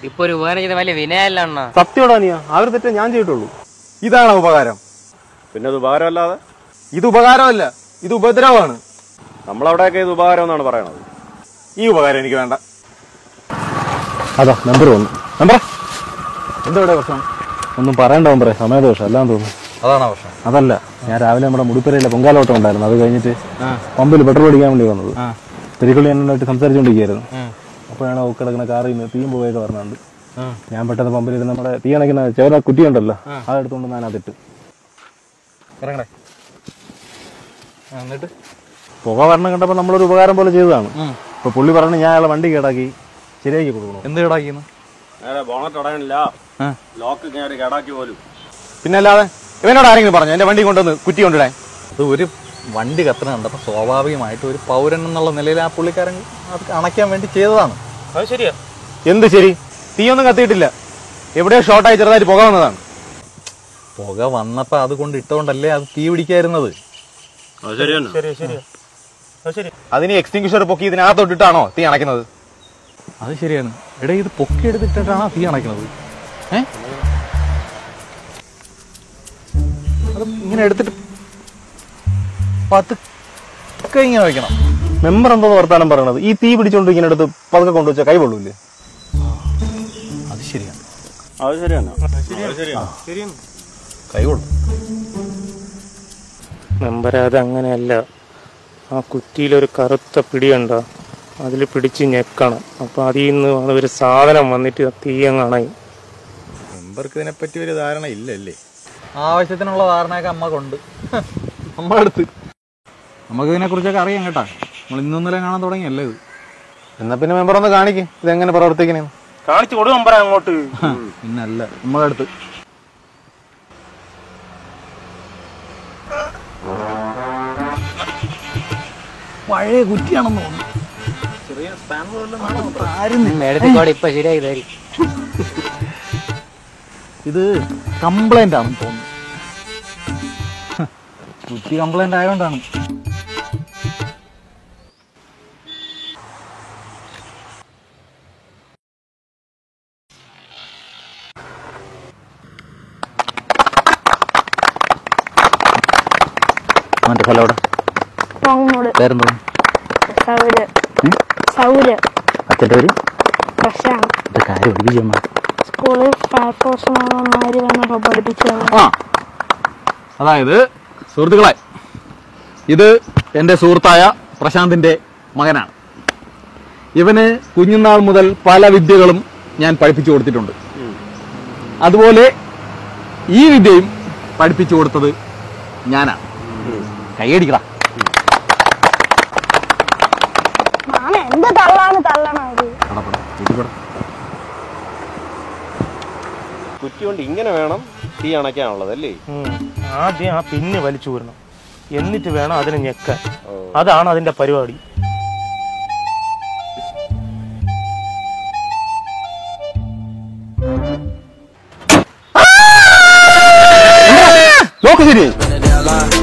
ഇപ്പൊ ഒരു ഉപകാരം ചെയ്ത വലിയ വിനയല്ല അണ്ണ സത്യമാടാ നീ ആ ഒരു തെറ്റേ ഞാൻ ചെയ്തിട്ടുള്ളൂ ഇതാണ് ഉപകാരം പിന്നെ അത് ഉപകാരമല്ലാതെ ഇത് ഉപകാരമല്ല ഇത് ഉപദ്രവമാണ് നമ്മളവിടെയൊക്കെ ഇത് ഉപകാരം എന്നാണ് പറയണത് ഈ ഉപകാരം എനിക്ക് വേണ്ട അതാ നമ്പർ വന്നു നമ്പർ എന്താ ഇവിടെ പ്രശ്നം ഒന്നും പറയണ്ട നമ്പറേ സമയദോഷം എല്ലാം തോന്നുന്നു അതാണ് പ്രശ്നം അതല്ല ഞാൻ രാവിലെ നമ്മുടെ മുടിപ്പരയിലെ പൊങ്കാലോട്ടം ഉണ്ടായിരുന്നു അത് കഴിഞ്ഞിട്ട് പമ്പിൽ പെട്രോൾ അടിക്കാൻ വേണ്ടി വന്നത് തിരിക്കുള്ളി എന്നോട്ട് സംസാരിച്ചുകൊണ്ടിരിക്കുകയായിരുന്നു അപ്പോഴാണ് ഒക്കെ കിടക്കുന്ന കാറിൽ നിന്ന് തീയും പോയൊക്കെ പറഞ്ഞുണ്ട് ഞാൻ പെട്ടെന്ന് പമ്പിലിരുന്ന് നമ്മുടെ തീ അണയ്ക്കുന്ന ചോര കുറ്റി ഉണ്ടല്ലോ അത് എടുത്തുകൊണ്ട് ഞാൻ അതിട്ട് ഇറങ്ങണേ എന്നിട്ട് പുക വരണം കണ്ടപ്പോൾ നമ്മളൊരു ഉപകാരം പോലെ ചെയ്തതാണ് ഇപ്പൊ പുള്ളി പറഞ്ഞു ഞാൻ അയാളെ വണ്ടി കേടാക്കി ശരിയാക്കി കൊടുക്കണം എന്ത് കേടാക്കിന്ന് നേരെ ബോണറ്റ് അടയണില്ല ലോക്ക് കയറി കേടാക്കി പോലും പിന്നെ അല്ലാതെ ഇവനോട് ആരെങ്കിലും പറഞ്ഞു എന്റെ വണ്ടി കൊണ്ടുവന്ന് കുറ്റി കൊണ്ടിടാൻ അത് ഒരു വണ്ടി കത്തണ കണ്ടപ്പോൾ സ്വാഭാവികമായിട്ട് ഒരു പൗരൻ എന്നുള്ള നിലയിൽ ആ പുള്ളിക്കാരൻ അത് അണയ്ക്കാൻ വേണ്ടി ചെയ്തതാണ് അത് ശരിയാ എന്ത് ശരി തീയൊന്നും കത്തിയിട്ടില്ല എവിടെയോ ഷോർട്ടായി ചെറുതായിട്ട് പുക വന്നതാണ് പുക വന്നപ്പോൾ അത് കൊണ്ട് ഇട്ടുകൊണ്ടല്ലേ അത് തീ പിടിക്കായിരുന്നത് അത് ശരിയാണ് അതിന് എക്സ്റ്റിങ്ക്വിഷർ പൊക്കി ഇതിനകത്തോട്ടിട്ടാണോ തീ അണയ്ക്കുന്നത് അത് ശരിയാണ് എടാ ഇത് പൊക്കി എടുത്തിട്ടാണ് തീ അണയ്ക്കുന്നത് ഏ അത് ഇങ്ങനെ എടുത്തിട്ട് പതുക്കെ ഇങ്ങനെ വെക്കണം മെമ്പർ എന്തോ വർത്താനം പറയണത് ഈ തീ പിടിച്ചോണ്ട് ഇങ്ങനെ എടുത്ത് പതുക്കെ കൊണ്ടുവച്ചാൽ കൈ കൊള്ളൂല്ലേ അത് ശരിയാണ് അത് ശരിയാണ് കൈ കൊള്ളും മെമ്പറെ അത് അങ്ങനെയല്ല ആ കുറ്റിയിലൊരു കറുത്ത പിടിയുണ്ടോ അതിൽ പിടിച്ച് ഞെക്കണം അപ്പൊ അതിൽ നിന്ന് ഒരു സാധനം വന്നിട്ട് ആ തീയങ്ങ് അണയും മെമ്പർക്ക് ഇതിനെപ്പറ്റി ഒരു ധാരണ ഇല്ലല്ലേ ആവശ്യത്തിനുള്ള ധാരണയൊക്കെ അമ്മക്കുണ്ട് നമ്മുടെ അടുത്ത് നമുക്ക് ഇതിനെ കുറിച്ചൊക്കെ അറിയാം കേട്ടാ നമ്മൾ ഇന്നൊന്നലെ കാണാൻ തുടങ്ങിയല്ലേ ഇത് എന്നാ പിന്നെ മെമ്പർ ഒന്ന് കാണിക്കും ഇതെങ്ങനെ പ്രവർത്തിക്കണേ കാണിച്ചു കൊടു മെമ്പറെ അങ്ങോട്ട് പിന്നല്ല നമ്മുടെ അടുത്ത് പഴയ കുറ്റിയാണെന്ന് തോന്നുന്നു മേടത്തിക്കോടെ ഇപ്പൊ ശരിയായി തരും ഇത് കംപ്ലൈന്റ് ആണെന്ന് തോന്നുന്നു കുറ്റി കംപ്ലൈന്റ് ആയതുകൊണ്ടാണ് മറ്റേ സ്ഥലം അവിടെ ടോങ്ങോട് പേരെന്തോ സൗര് സൗര് അച്ഛൻ്റെ പേര് പ്രശാന്ത് ഇത് കാര്യം ഒഴിപ്പിച്ചു സ്കൂളിൽ ഫയർഫോഴ്സ് മാമന്മാര് വന്നപ്പോ പഠിപ്പിച്ചത് ആ അതായത് സുഹൃത്തുക്കളെ ഇത് എൻ്റെ സുഹൃത്തായ പ്രശാന്തിന്റെ മകനാണ് ഇവന് കുഞ്ഞുനാൾ മുതൽ പല വിദ്യകളും ഞാൻ പഠിപ്പിച്ചു കൊടുത്തിട്ടുണ്ട് അതുപോലെ ഈ വിദ്യയും പഠിപ്പിച്ചു കൊടുത്തത് ഞാനാണ് കൈയടിക്കടാ മാമ എന്ത് തള്ളാണ് തള്ളണത് കുറ്റി കൊണ്ട് ഇങ്ങനെ വേണം തീ അണയ്ക്കാനുള്ളത് അല്ലേ ഉം. ആദ്യം ആ പിന്ന് വലിച്ചു വരണം എന്നിട്ട് വേണം അതിനെ ഞെക്കാൻ അതാണ് അതിന്റെ പരിപാടി ലോക്ക് ശരി